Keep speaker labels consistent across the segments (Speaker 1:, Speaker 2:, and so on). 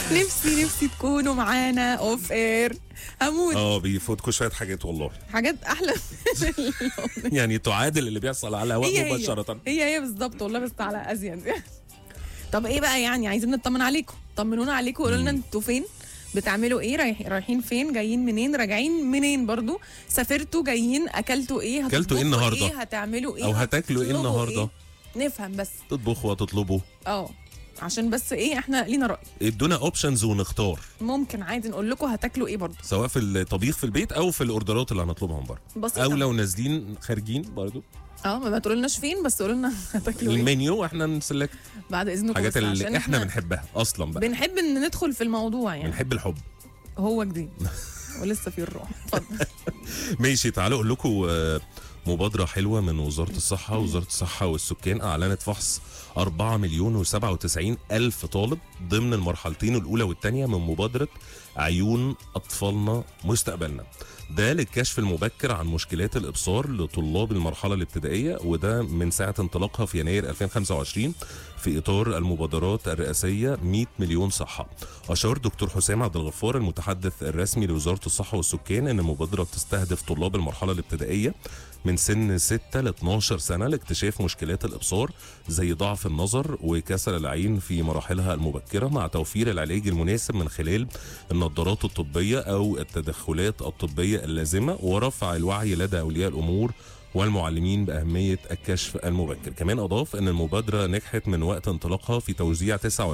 Speaker 1: نفسي نفسي تكونوا معانا اوف اير هموت
Speaker 2: اه بيفوتكوا شويه حاجات والله
Speaker 1: حاجات احلى من الأغنية.
Speaker 2: يعني تعادل اللي بيحصل على الهواء
Speaker 1: هي هي
Speaker 2: مباشره
Speaker 1: هي هي بالظبط والله بس على ازيد طب ايه بقى يعني عايزين نطمن عليكم طمنونا عليكم وقولوا لنا انتوا فين بتعملوا ايه رايح رايحين فين جايين منين راجعين منين برضو سافرتوا جايين اكلتوا ايه
Speaker 2: أكلتوا إيه
Speaker 1: هتطبخوا
Speaker 2: النهاردة؟
Speaker 1: ايه هتعملوا ايه
Speaker 2: أو هتاكلوا إيه
Speaker 1: هتطلبوا
Speaker 2: النهاردة؟
Speaker 1: إيه؟ نفهم بس
Speaker 2: تطبخوا وتطلبوا
Speaker 1: اه عشان بس ايه احنا لينا راي
Speaker 2: ادونا اوبشنز ونختار
Speaker 1: ممكن عادي نقول لكم هتاكلوا ايه برضو
Speaker 2: سواء في الطبيخ في البيت او في الاوردرات اللي هنطلبها من بره
Speaker 1: بسيطة.
Speaker 2: او لو نازلين خارجين برضو
Speaker 1: اه ما تقولولناش فين بس قولوا لنا هتاكلوا ايه
Speaker 2: المنيو احنا نسلك
Speaker 1: بعد اذنكم
Speaker 2: الحاجات
Speaker 1: بس
Speaker 2: اللي
Speaker 1: عشان
Speaker 2: احنا بنحبها اصلا بقى
Speaker 1: بنحب ان ندخل في الموضوع يعني
Speaker 2: بنحب الحب
Speaker 1: هو جديد ولسه في الروح اتفضل
Speaker 2: ماشي تعالوا اقول لكم آه، مبادرة حلوة من وزارة الصحة وزارة الصحة والسكان أعلنت فحص 4 مليون و97 ألف طالب ضمن المرحلتين الأولى والثانية من مبادرة عيون أطفالنا مستقبلنا ده للكشف المبكر عن مشكلات الإبصار لطلاب المرحلة الابتدائية وده من ساعة انطلاقها في يناير 2025 في إطار المبادرات الرئاسية 100 مليون صحة أشار دكتور حسام عبد الغفار المتحدث الرسمي لوزارة الصحة والسكان أن المبادرة بتستهدف طلاب المرحلة الابتدائية من سن 6 ل 12 سنة لاكتشاف مشكلات الإبصار زي ضعف النظر وكسل العين في مراحلها المبكرة مع توفير العلاج المناسب من خلال النظارات الطبية أو التدخلات الطبية اللازمة ورفع الوعي لدى أولياء الأمور والمعلمين بأهمية الكشف المبكر كمان أضاف أن المبادرة نجحت من وقت انطلاقها في توزيع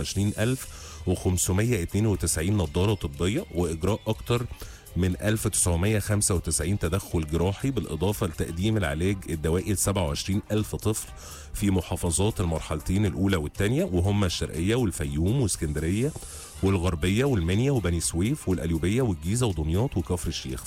Speaker 2: 29592 نظارة طبية وإجراء أكثر من 1995 تدخل جراحي بالإضافة لتقديم العلاج الدوائي ل 27 ألف طفل في محافظات المرحلتين الأولى والثانية وهم الشرقية والفيوم واسكندرية والغربية والمنيا وبني سويف والقليوبية والجيزة ودمياط وكفر الشيخ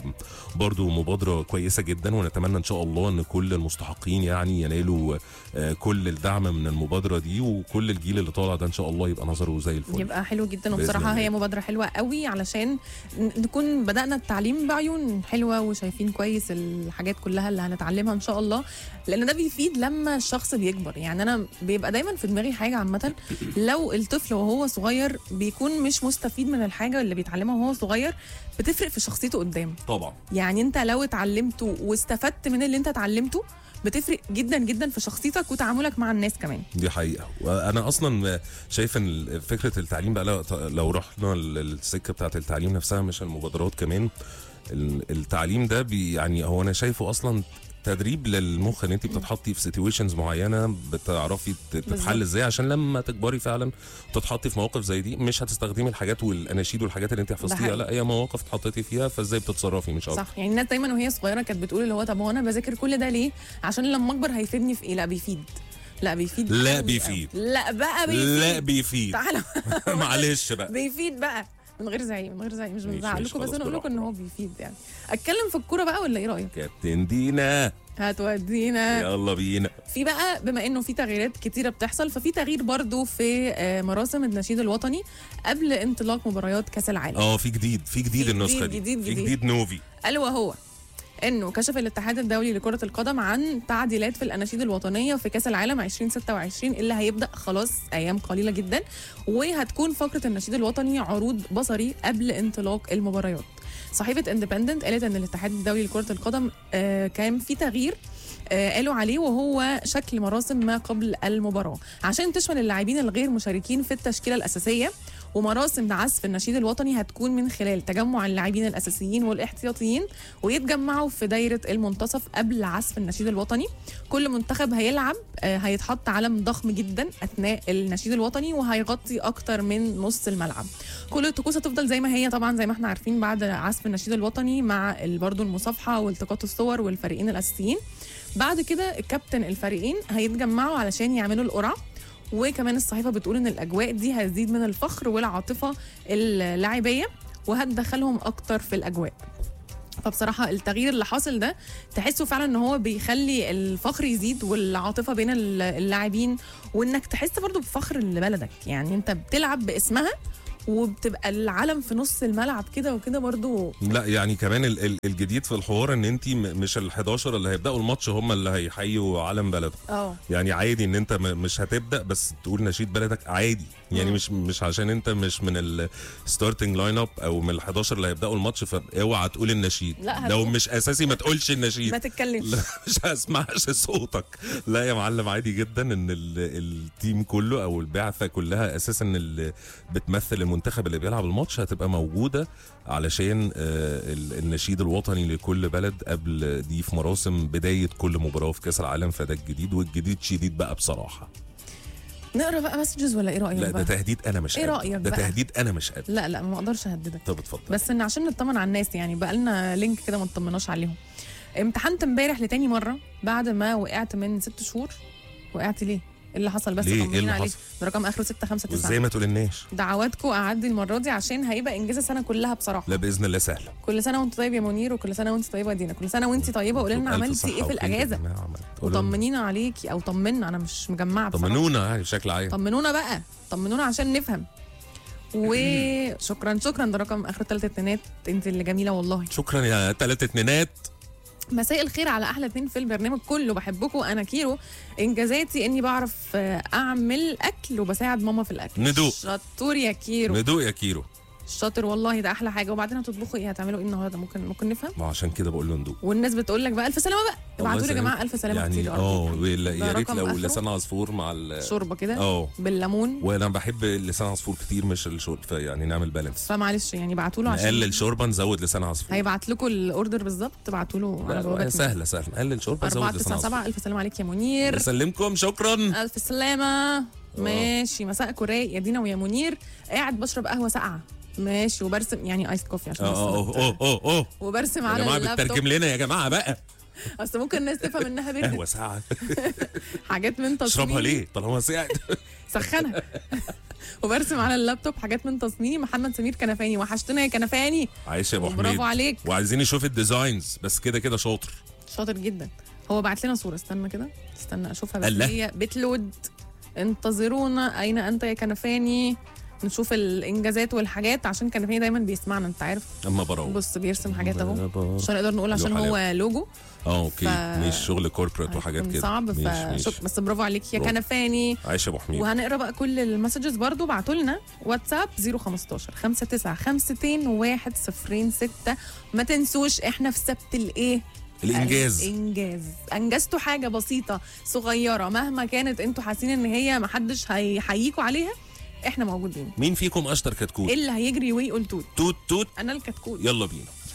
Speaker 2: فبرضو مبادرة كويسة جدا ونتمنى إن شاء الله أن كل المستحقين يعني ينالوا آه، كل الدعم من المبادرة دي وكل الجيل اللي طالع ده إن شاء الله يبقى نظره زي الفل
Speaker 1: يبقى حلو جدا
Speaker 2: بإذن
Speaker 1: وبصراحه
Speaker 2: الله.
Speaker 1: هي مبادره حلوه قوي علشان ن- نكون بدانا التعليم بعيون حلوه وشايفين كويس الحاجات كلها اللي هنتعلمها ان شاء الله لان ده بيفيد لما الشخص بيكبر يعني انا بيبقى دايما في دماغي حاجه عامه لو الطفل وهو صغير بيكون مش مستفيد من الحاجه اللي بيتعلمها وهو صغير بتفرق في شخصيته قدام
Speaker 2: طبعا
Speaker 1: يعني انت لو اتعلمته واستفدت من اللي انت اتعلمته بتفرق جدا جدا في شخصيتك وتعاملك مع الناس كمان
Speaker 2: دي حقيقة وأنا أصلا شايف إن فكرة التعليم بقى لو- لو رحنا للسكة بتاعت التعليم نفسها مش المبادرات كمان ال- التعليم ده بي يعني هو أنا شايفه أصلا تدريب للمخ ان انت بتتحطي في سيتويشنز معينه بتعرفي ت- تتحل
Speaker 1: بالظبط.
Speaker 2: ازاي عشان لما تكبري فعلا تتحطي في مواقف زي دي مش هتستخدمي الحاجات والاناشيد والحاجات اللي انت حفظتيها
Speaker 1: حقيقي.
Speaker 2: لا هي مواقف اتحطيتي فيها فازاي بتتصرفي مش اكتر
Speaker 1: صح يعني الناس دايما وهي صغيره كانت بتقول اللي هو طب هو انا بذاكر كل ده ليه عشان لما اكبر هيفيدني في ايه لا بيفيد لا بيفيد
Speaker 2: لا
Speaker 1: أوي
Speaker 2: بيفيد.
Speaker 1: أوي. لا بقى بيفيد
Speaker 2: لا بيفيد
Speaker 1: تعالى
Speaker 2: معلش بقى
Speaker 1: بيفيد بقى من غير زعيق من غير زعيق مش
Speaker 2: ماشي،
Speaker 1: بنزعق
Speaker 2: ماشي،
Speaker 1: لكم بس
Speaker 2: خلاص،
Speaker 1: انا اقول لكم ان
Speaker 2: براحة.
Speaker 1: هو بيفيد يعني اتكلم في الكوره بقى ولا ايه رايك
Speaker 2: كابتن دينا
Speaker 1: هتودينا
Speaker 2: يلا بينا
Speaker 1: في بقى بما انه في تغييرات كتيره بتحصل ففي تغيير برضو في آه، مراسم النشيد الوطني قبل انطلاق مباريات كاس العالم
Speaker 2: اه في جديد في جديد
Speaker 1: في
Speaker 2: النسخه
Speaker 1: جديد،
Speaker 2: دي
Speaker 1: جديد،
Speaker 2: في
Speaker 1: جديد.
Speaker 2: جديد نوفي
Speaker 1: الا وهو انه كشف الاتحاد الدولي لكره القدم عن تعديلات في الاناشيد الوطنيه في كاس العالم 2026 اللي هيبدا خلاص ايام قليله جدا وهتكون فقره النشيد الوطني عروض بصري قبل انطلاق المباريات صحيفه اندبندنت قالت ان الاتحاد الدولي لكره القدم آه كان في تغيير آه قالوا عليه وهو شكل مراسم ما قبل المباراه عشان تشمل اللاعبين الغير مشاركين في التشكيله الاساسيه ومراسم عزف النشيد الوطني هتكون من خلال تجمع اللاعبين الاساسيين والاحتياطيين ويتجمعوا في دايره المنتصف قبل عزف النشيد الوطني كل منتخب هيلعب آه، هيتحط علم ضخم جدا اثناء النشيد الوطني وهيغطي اكتر من نص الملعب كل الطقوس هتفضل زي ما هي طبعا زي ما احنا عارفين بعد عزف النشيد الوطني مع ال- برضو المصافحه والتقاط الصور والفريقين الاساسيين بعد كده الكابتن الفريقين هيتجمعوا علشان يعملوا القرعه وكمان الصحيفه بتقول ان الاجواء دي هتزيد من الفخر والعاطفه اللاعبيه وهتدخلهم اكتر في الاجواء فبصراحة التغيير اللي حاصل ده تحسه فعلا ان هو بيخلي الفخر يزيد والعاطفة بين ال- اللاعبين وانك تحس برضو بفخر لبلدك يعني انت بتلعب باسمها وبتبقى العلم في نص الملعب كده وكده برضو
Speaker 2: لا يعني كمان ال- ال- الجديد في الحوار ان انت م- مش ال 11 اللي هيبداوا الماتش هم اللي هيحيوا علم بلدهم
Speaker 1: اه
Speaker 2: يعني عادي ان انت م- مش هتبدا بس تقول نشيد بلدك عادي يعني
Speaker 1: مم.
Speaker 2: مش مش عشان انت مش من الستارتنج لاين اب او من ال 11 اللي هيبداوا الماتش فاوعى تقول النشيد
Speaker 1: لا،
Speaker 2: لو
Speaker 1: هتقول.
Speaker 2: مش اساسي ما تقولش النشيد
Speaker 1: ما تتكلمش
Speaker 2: لا مش هسمعش صوتك لا يا معلم عادي جدا ان ال- التيم كله او البعثه كلها اساسا اللي بتمثل المنتخب اللي بيلعب الماتش هتبقى موجوده علشان آه، ال- النشيد الوطني لكل بلد قبل دي في مراسم بدايه كل مباراه في كاس العالم فده الجديد والجديد شديد بقى بصراحه
Speaker 1: نقرا بقى مسجز ولا ايه رايك
Speaker 2: لا ده
Speaker 1: بقى؟
Speaker 2: تهديد انا مش
Speaker 1: إيه
Speaker 2: قادر
Speaker 1: رأيك
Speaker 2: ده
Speaker 1: بقى؟
Speaker 2: تهديد انا مش قادر
Speaker 1: لا لا ما اقدرش اهددك
Speaker 2: طب اتفضل
Speaker 1: بس ان عشان نطمن على الناس يعني بقى لنا لينك كده ما نطمناش عليهم امتحنت امبارح لتاني مره بعد ما وقعت من ست شهور وقعت ليه؟ ايه اللي حصل بس
Speaker 2: ليه؟ إيه
Speaker 1: طمنينا
Speaker 2: اللي
Speaker 1: عليه
Speaker 2: حصل؟
Speaker 1: ده رقم اخره 659
Speaker 2: وازاي ما تقولناش
Speaker 1: دعواتكم اعدي المره دي عشان هيبقى انجاز السنه كلها بصراحه
Speaker 2: لا باذن الله سهله
Speaker 1: كل سنه وانت طيب يا منير وكل سنه وانت طيبه يا دينا كل سنه وانت طيبه قولي لنا
Speaker 2: ألف
Speaker 1: عملتي
Speaker 2: صحة
Speaker 1: ايه في
Speaker 2: وخير
Speaker 1: الاجازه
Speaker 2: جماعة عملت. قولوا لنا.
Speaker 1: وطمنينا عليكي او طمنا انا مش مجمعه بصراحه
Speaker 2: طمنونا يعني بشكل عام
Speaker 1: طمنونا بقى طمنونا عشان نفهم وشكرا شكرا ده رقم اخر ثلاث اتنينات انت اللي جميله والله
Speaker 2: شكرا يا ثلاث اتنينات
Speaker 1: مساء الخير على احلى اتنين في البرنامج كله بحبكم انا كيرو انجازاتي اني بعرف آه، اعمل اكل وبساعد ماما في الاكل
Speaker 2: ندوق.
Speaker 1: شطور يا كيرو
Speaker 2: ندوق يا كيرو
Speaker 1: شاطر والله ده احلى حاجه وبعدين هتطبخوا ايه هتعملوا ايه النهارده ممكن ممكن نفهم
Speaker 2: ما عشان كده بقول له ندوق
Speaker 1: والناس بتقول لك بقى الف سلامه بقى
Speaker 2: الله
Speaker 1: ابعتوا لي يا
Speaker 2: يسلمك.
Speaker 1: جماعه الف سلامه
Speaker 2: يعني
Speaker 1: كتير
Speaker 2: اه
Speaker 1: أرجوكم.
Speaker 2: ولا-
Speaker 1: ده
Speaker 2: يا ريت
Speaker 1: رقم
Speaker 2: لو
Speaker 1: آخره.
Speaker 2: لسان عصفور مع ال
Speaker 1: شوربه كده
Speaker 2: اه
Speaker 1: بالليمون
Speaker 2: وانا بحب لسان عصفور كتير مش الشرب يعني نعمل بالانس
Speaker 1: فمعلش يعني ابعتوا له عشان
Speaker 2: نقلل شوربه نزود لسان عصفور
Speaker 1: هيبعت لكم الاوردر بالظبط ابعتوا له على
Speaker 2: لا،
Speaker 1: جوابات
Speaker 2: سهله سهله نقلل شوربه نزود لسان عصفور
Speaker 1: 497 الف سلام عليك يا منير
Speaker 2: اسلمكم شكرا
Speaker 1: الف سلامه ماشي مساءكم رايق يا دينا ويا منير قاعد بشرب قهوه ساقعه ماشي وبرسم يعني ايس كوفي عشان
Speaker 2: اه
Speaker 1: بس
Speaker 2: اه
Speaker 1: بت-
Speaker 2: اه اه اه
Speaker 1: وبرسم
Speaker 2: يا
Speaker 1: على
Speaker 2: جماعه
Speaker 1: اللابتوب
Speaker 2: بتترجم لنا يا جماعه بقى
Speaker 1: اصل ممكن الناس تفهم انها برد
Speaker 2: قهوه ساعه
Speaker 1: حاجات من تصميم
Speaker 2: اشربها ليه طالما ساعد
Speaker 1: سخنها وبرسم على اللابتوب حاجات من تصميمي محمد سمير كنفاني وحشتنا يا كنفاني
Speaker 2: عايش يا ابو حميد
Speaker 1: برافو عليك
Speaker 2: وعايزين نشوف الديزاينز بس كده كده شاطر
Speaker 1: شاطر جدا هو بعت لنا صوره استنى كده استنى اشوفها بس
Speaker 2: الله.
Speaker 1: هي بتلود انتظرونا اين انت يا كنفاني نشوف الانجازات والحاجات عشان كنفاني دايما بيسمعنا انت عارف
Speaker 2: اما براو
Speaker 1: بص بيرسم حاجات اهو
Speaker 2: بروح.
Speaker 1: عشان نقدر نقول عشان
Speaker 2: له
Speaker 1: هو لوجو
Speaker 2: اه اوكي
Speaker 1: ف-
Speaker 2: مش شغل كوربريت وحاجات
Speaker 1: هيكون
Speaker 2: كده
Speaker 1: صعب
Speaker 2: ماشي، ماشي.
Speaker 1: فشك بس برافو عليك يا
Speaker 2: برافو.
Speaker 1: كنفاني
Speaker 2: عايش يا ابو حميد
Speaker 1: وهنقرا بقى كل المسجز برضو ابعتوا لنا واتساب 015 59 106 ما تنسوش احنا في سبت الايه
Speaker 2: الانجاز
Speaker 1: الانجاز انجزتوا حاجه بسيطه صغيره مهما كانت انتوا حاسين ان هي محدش هيحييكوا عليها احنا موجودين
Speaker 2: مين فيكم اشطر كتكوت
Speaker 1: ايه اللي هيجري ويقول توت
Speaker 2: توت توت
Speaker 1: انا الكتكوت
Speaker 2: يلا بينا